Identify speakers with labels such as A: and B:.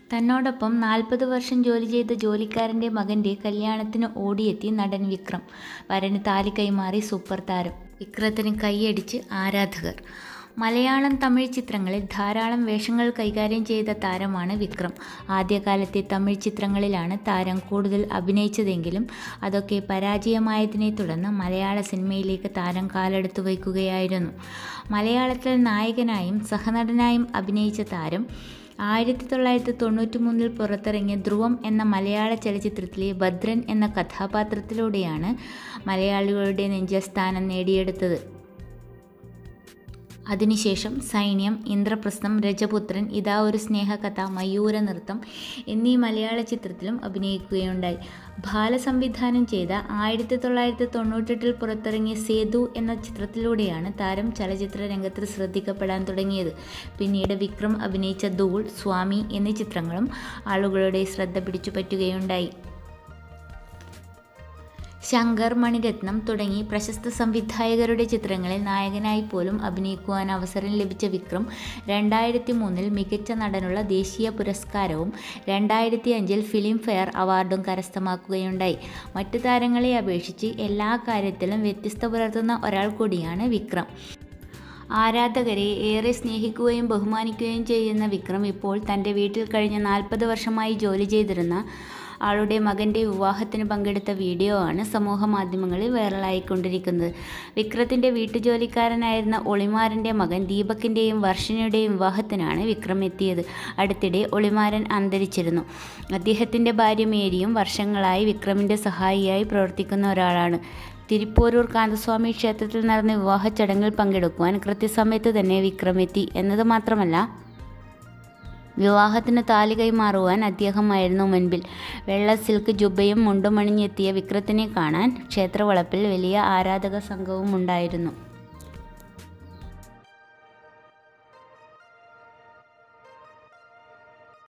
A: തന്നോടൊപ്പം നാൽപ്പത് വർഷം ജോലി ചെയ്ത ജോലിക്കാരൻ്റെ മകൻ്റെ കല്യാണത്തിന് ഓടിയെത്തി നടൻ വിക്രം വരന് താലി കൈമാറി സൂപ്പർ താരം വിക്രത്തിന് കൈയടിച്ച് ആരാധകർ മലയാളം തമിഴ് ചിത്രങ്ങളിൽ ധാരാളം വേഷങ്ങൾ കൈകാര്യം ചെയ്ത താരമാണ് വിക്രം ആദ്യകാലത്തെ തമിഴ് ചിത്രങ്ങളിലാണ് താരം കൂടുതൽ അഭിനയിച്ചതെങ്കിലും അതൊക്കെ പരാജയമായതിനെ തുടർന്ന് മലയാള സിനിമയിലേക്ക് താരം കാലെടുത്തു വയ്ക്കുകയായിരുന്നു മലയാളത്തിൽ നായകനായും സഹനടനായും അഭിനയിച്ച താരം ആയിരത്തി തൊള്ളായിരത്തി തൊണ്ണൂറ്റി മൂന്നിൽ പുറത്തിറങ്ങിയ ധ്രുവം എന്ന മലയാള ചലച്ചിത്രത്തിലെ ഭദ്രൻ എന്ന കഥാപാത്രത്തിലൂടെയാണ് മലയാളികളുടെ നെഞ്ചസ്ഥാനം നേടിയെടുത്തത് അതിനുശേഷം സൈന്യം ഇന്ദ്രപ്രസ്ഥം രജപുത്രൻ ഇതാ ഒരു സ്നേഹകഥ മയൂര നൃത്തം എന്നീ മലയാള ചിത്രത്തിലും അഭിനയിക്കുകയുണ്ടായി ബാലസംവിധാനം ചെയ്ത ആയിരത്തി തൊള്ളായിരത്തി തൊണ്ണൂറ്റെട്ടിൽ പുറത്തിറങ്ങിയ സേതു എന്ന ചിത്രത്തിലൂടെയാണ് താരം ചലച്ചിത്ര രംഗത്ത് ശ്രദ്ധിക്കപ്പെടാൻ തുടങ്ങിയത് പിന്നീട് വിക്രം അഭിനയിച്ച ധൂൾ സ്വാമി എന്നീ ചിത്രങ്ങളും ആളുകളുടെ ശ്രദ്ധ പിടിച്ചുപറ്റുകയുണ്ടായി ശങ്കർ മണിരത്നം തുടങ്ങി പ്രശസ്ത സംവിധായകരുടെ ചിത്രങ്ങളിൽ നായകനായി പോലും അഭിനയിക്കുവാൻ അവസരം ലഭിച്ച വിക്രം രണ്ടായിരത്തി മൂന്നിൽ മികച്ച നടനുള്ള ദേശീയ പുരസ്കാരവും രണ്ടായിരത്തി അഞ്ചിൽ ഫിലിം ഫെയർ അവാർഡും കരസ്ഥമാക്കുകയുണ്ടായി മറ്റു താരങ്ങളെ അപേക്ഷിച്ച് എല്ലാ കാര്യത്തിലും വ്യത്യസ്ത പുലർത്തുന്ന ഒരാൾ കൂടിയാണ് വിക്രം ആരാധകരെ ഏറെ സ്നേഹിക്കുകയും ബഹുമാനിക്കുകയും ചെയ്യുന്ന വിക്രം ഇപ്പോൾ തൻ്റെ വീട്ടിൽ കഴിഞ്ഞ നാൽപ്പത് വർഷമായി ജോലി ചെയ്തിരുന്ന ആളുടെ മകൻ്റെ വിവാഹത്തിന് പങ്കെടുത്ത വീഡിയോ ആണ് സമൂഹ മാധ്യമങ്ങളിൽ വൈറലായിക്കൊണ്ടിരിക്കുന്നത് വിക്രത്തിൻ്റെ വീട്ടുജോലിക്കാരനായിരുന്ന ഒളിമാരൻ്റെ മകൻ ദീപകിൻ്റെയും വർഷനയുടെയും വിവാഹത്തിനാണ് വിക്രം എത്തിയത് അടുത്തിടെ ഒളിമാരൻ അന്തരിച്ചിരുന്നു അദ്ദേഹത്തിൻ്റെ ഭാര്യ മേരിയും വർഷങ്ങളായി വിക്രമിൻ്റെ സഹായിയായി പ്രവർത്തിക്കുന്ന ഒരാളാണ് തിരുപ്പോരൂർ കാന്തസ്വാമി ക്ഷേത്രത്തിൽ നടന്ന വിവാഹ ചടങ്ങിൽ പങ്കെടുക്കുവാൻ കൃത്യസമയത്ത് തന്നെ വിക്രം എത്തി എന്നത് മാത്രമല്ല വിവാഹത്തിന് താലി കൈമാറുവാൻ അദ്ദേഹമായിരുന്നു മുൻപിൽ വെള്ള സിൽക്ക് ജുബയും മുണ്ടും അണിഞ്ഞെത്തിയ വിക്രത്തിനെ കാണാൻ ക്ഷേത്രവളപ്പിൽ വലിയ ആരാധക സംഘവും ഉണ്ടായിരുന്നു